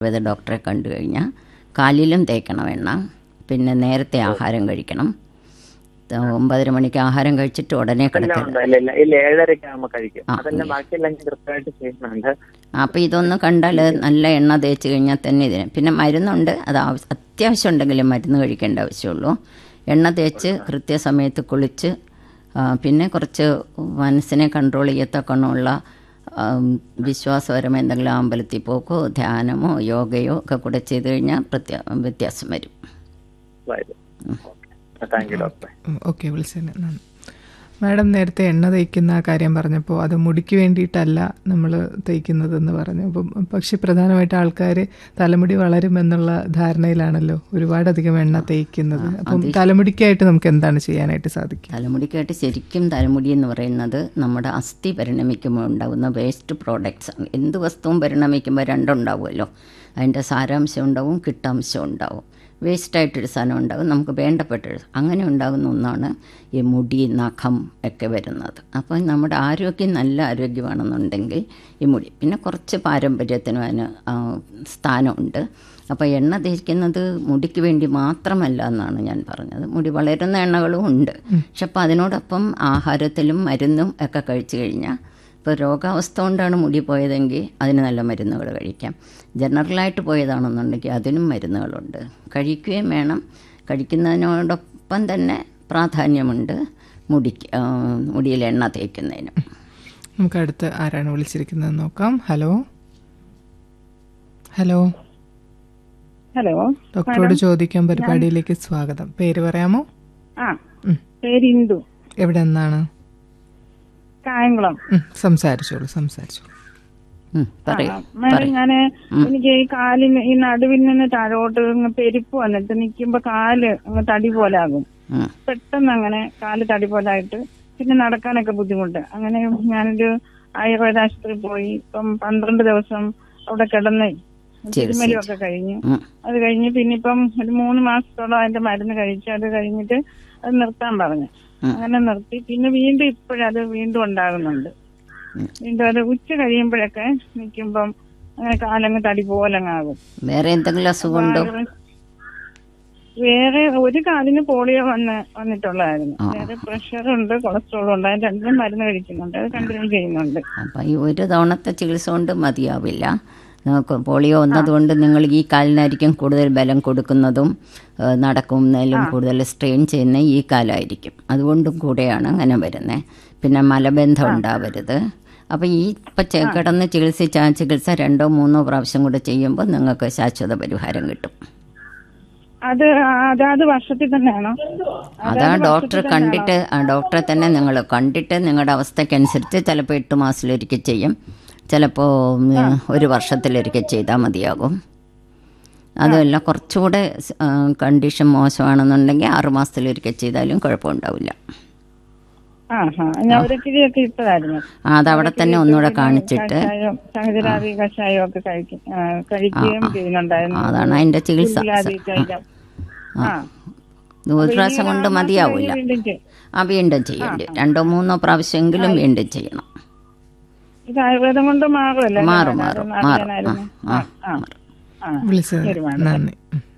ആയുർവേദ ഡോക്ടറെ കണ്ടു കഴിഞ്ഞാൽ കാലിലും തേക്കണം എണ്ണ പിന്നെ നേരത്തെ ആഹാരം കഴിക്കണം ത- ഒമ്പതര മണിക്ക് ആഹാരം കഴിച്ചിട്ട് ഉടനെ എല്ലാം കിടക്കരുത് ഉണ്ട് ഇല്ല ഇല്ല ഇല്ല ഏഴരയ്ക്ക് ആകുമ്പോൾ കഴിക്കും ആ, അതെല്ലാം ബാക്കിയെല്ലാം ഞാൻ കൃത്യമായിട്ട് ചെയ്യുന്നുണ്ട് അപ്പോൾ ഇതൊന്ന് കണ്ടാൽ നല്ല എണ്ണ തേച്ച് കഴിഞ്ഞാൽ തന്നെ ഇതിന് പിന്നെ മരുന്നുണ്ട് അത് ആവശ്യ- അത്യാവശ്യം ഉണ്ടെങ്കിലും മരുന്ന് കഴിക്കേണ്ട ആവശ്യമുള്ളൂ എണ്ണ തേച്ച് കൃത്യസമയത്ത് കുളിച്ച് ആ, പിന്നെ കുറച്ച് മനസ്സിനെ കൺട്രോൾ ചെയ്യത്തക്കണമുള്ള ആം, വിശ്വാസപരമായ എന്തെങ്കിലും അമ്പലത്തിൽ പോക്കോ ധ്യാനമോ യോഗയോ ഒക്കെ കൂടെ ചെയ്ത് കഴിഞ്ഞാൽ പ്രത്യ വ്യത്യാസം വരും വരും താങ്ക് യു ഡോക്ടറെ ഓക്കെ വിളിച്ചതിന് നന്ദി മാഡം നേരത്തെ എണ്ണ തേക്കുന്ന ആ കാര്യം പറഞ്ഞപ്പോൾ അത് മുടിക്ക് വേണ്ടിയിട്ടല്ല നമ്മൾ തേക്കുന്നതെന്ന് പറഞ്ഞു അപ്പം പക്ഷെ പ്രധാനമായിട്ട് ആൾക്കാർ തലമുടി വളരുമെന്നുള്ള ധാരണയിലാണല്ലോ ഒരുപാടധികം എണ്ണ തേക്കുന്നത് അപ്പം തലമുടിക്കായിട്ട് നമുക്ക് എന്താണ് ചെയ്യാനായിട്ട് സാധിക്കുക തലമുടിക്കായിട്ട് ശരിക്കും തലമുടി എന്ന് പറയുന്നത് നമ്മുടെ അസ്ഥി പരിണമിക്കുമ്പോൾ ഉണ്ടാകുന്ന വേസ്റ്റ് പ്രോഡക്ട്സ് ആണ് എന്ത് വസ്തുവും പരിണമിക്കുമ്പോൾ രണ്ടുണ്ടാവുമല്ലോ അതിൻ്റെ സാരാംശം ഉണ്ടാവും കിട്ടാംശം ഉണ്ടാവും വേസ്റ്റായിട്ടൊരു സാധനം ഉണ്ടാവും നമുക്ക് വേണ്ടപ്പെട്ടൊരു അങ്ങനെ ഉണ്ടാകുന്ന ഒന്നാണ് ഈ മുടി നഖം ഒക്കെ വരുന്നത് അപ്പോൾ നമ്മുടെ ആരോഗ്യം നല്ല ആരോഗ്യമാണെന്നുണ്ടെങ്കിൽ ഈ മുടി പിന്നെ കുറച്ച് പാരമ്പര്യത്തിനും അതിന് ആ, സ്ഥാനമുണ്ട് അപ്പോൾ എണ്ണ തേക്കുന്നത് മുടിക്ക് വേണ്ടി മാത്രമല്ല എന്നാണ് ഞാൻ പറഞ്ഞത് മുടി വളരുന്ന എണ്ണകളും ഉണ്ട് പക്ഷെ അപ്പോൾ അതിനോടൊപ്പം ആഹാരത്തിലും മരുന്നും ഒക്കെ കഴിച്ചു കഴിഞ്ഞാൽ ഇപ്പോൾ രോഗാവസ്ഥ കൊണ്ടാണ് മുടി പോയതെങ്കിൽ അതിന് നല്ല മരുന്നുകൾ കഴിക്കാം ജനറലായിട്ട് പോയതാണെന്നുണ്ടെങ്കിൽ അതിനും മരുന്നുകളുണ്ട് കഴിക്കുകയും വേണം കഴിക്കുന്നതിനോടൊപ്പം തന്നെ പ്രാധാന്യമുണ്ട് മുടിക്ക് ആ, മുടിയിൽ എണ്ണ തേക്കുന്നതിനും നമുക്ക് അടുത്ത് ആരാണ് വിളിച്ചിരിക്കുന്നത് നോക്കാം ഹലോ ഹലോ ഹലോ ഡോക്ടറോട് ചോദിക്കാൻ പരിപാടിയിലേക്ക് സ്വാഗതം പേര് പറയാമോ ആ ഉം. പേര് ഇന്ദു എവിടെ നിന്നാണ് കായംകുളം ഉം, സംസാരിച്ചോളൂ സംസാരിച്ചോളൂ ഉം, പറയൂ മേഡം ഞാന് എനിക്ക് ഈ കാലിന് ഈ നടുവിൽ നിന്ന് താഴോട്ട് ഇങ്ങ് പെരുപ്പ് വന്നിട്ട് നിൽക്കുമ്പോ കാല് അങ്ങ് തടി പോലെ ആകും ഉം, പെട്ടെന്ന് അങ്ങനെ കാല് തടി പോലെ ആയിട്ട് പിന്നെ നടക്കാനൊക്കെ ബുദ്ധിമുട്ട് അങ്ങനെ ഞാനൊരു ആയുർവേദ ആശുപത്രി പോയി ഇപ്പം പന്ത്രണ്ട് ദിവസം അവിടെ കിടന്ന് തിരുമലും ഒക്കെ കഴിഞ്ഞു ഉം. അത് കഴിഞ്ഞ് പിന്നെ ഇപ്പം ഒരു മൂന്ന് മാസത്തോളം അതിന്റെ മരുന്ന് കഴിച്ചു അത് കഴിഞ്ഞിട്ട് അത് നിർത്താൻ പറഞ്ഞു അങ്ങനെ നിർത്തി പിന്നെ വീണ്ടും ഇപ്പോഴത് വീണ്ടും ഉണ്ടാകുന്നുണ്ട് വീണ്ടും അത് ഉച്ച കഴിയുമ്പോഴൊക്കെ നിൽക്കുമ്പം അങ്ങനെ കാലങ്ങ് തടി പോലങ്ങാകും വേറെ എന്തെങ്കിലും അസുഖമുണ്ടോ വേറെ ഒരു കാലിന് പോളിയോ വന്ന് വന്നിട്ടുള്ളതായിരുന്നു വേറെ പ്രഷറുണ്ട് കൊളസ്ട്രോളും ഉണ്ട് അത് രണ്ടും മരുന്ന് കഴിക്കുന്നുണ്ട് അത് കണ്ടിന്യൂ ചെയ്യുന്നുണ്ട് അപ്പം ഈ ഒരു തവണത്തെ ചികിത്സ കൊണ്ട് മതിയാവില്ല നമുക്ക് പോളിയോ വന്നതുകൊണ്ട് നിങ്ങൾ ഈ കാലിനായിരിക്കും കൂടുതൽ ബലം കൊടുക്കുന്നതും ഏഹ് നടക്കുന്നതിലും കൂടുതൽ സ്ട്രെയിൻ ചെയ്യുന്ന ഈ കാലായിരിക്കും അതുകൊണ്ടും കൂടെയാണ് അങ്ങനെ വരുന്നത് പിന്നെ മലബന്ധം ഉണ്ടാവരുത് അപ്പം ഈ ഇപ്പം ചെ- കിടന്ന് ചികിത്സിച്ച ആ ചികിത്സ രണ്ടോ മൂന്നോ പ്രാവശ്യം കൂടെ ചെയ്യുമ്പോൾ നിങ്ങൾക്ക് ശാശ്വത പരിഹാരം കിട്ടും അത് അതാത് വർഷത്തിൽ തന്നെയാണോ അതാ ഡോക്ടർ കണ്ടിട്ട് ആ ഡോക്ടറെ തന്നെ നിങ്ങൾ കണ്ടിട്ട് നിങ്ങളുടെ അവസ്ഥക്കനുസരിച്ച് ചിലപ്പോൾ എട്ട് മാസത്തിലൊരിക്കൽ ചെയ്യും ചിലപ്പോൾ ഉം, ഒരു വർഷത്തിലൊരിക്കൽ ചെയ്താൽ മതിയാകും അതുമല്ല കുറച്ചുകൂടെ സ്- ആ, കണ്ടീഷൻ മോശമാണെന്നുണ്ടെങ്കിൽ ആറ് മാസത്തിലൊരിക്കൽ ചെയ്താലും കുഴപ്പമുണ്ടാവില്ല ആ ഹാ ഞാൻ ഒരു കിഴിയൊക്കെ ഇട്ടതായിരുന്നു ആ, അതവിടെ തന്നെ ഒന്നുകൂടെ കാണിച്ചിട്ട് കഷായം സഹജരാതി കഷായം ഒക്കെ കഴിക്കും ആ, കഴിക്കുകയും ചെയ്യുന്നുണ്ടായിരുന്നു അതാണ് അതിൻ്റെ ചികിത്സ ഗുൽഗുലാതി തൈലം. ആ ഒരു പ്രാവശ്യം കൊണ്ട് മതിയാവില്ല വീണ്ടും ചെയ്യും. ആ വീണ്ടും ചെയ്യേണ്ടി വരും. രണ്ടോ മൂന്നോ പ്രാവശ്യമെങ്കിലും വീണ്ടും ചെയ്യണം ഇത് ആയുർവേദം കൊണ്ട് മാറുമല്ലേ മാറും അത് മാറും അറിയാനായിരുന്നു. മാറും ആ ആ ആ ആ ആ വിളിച്ചത് ശരി, മാഡം. നന്ദി ഉം.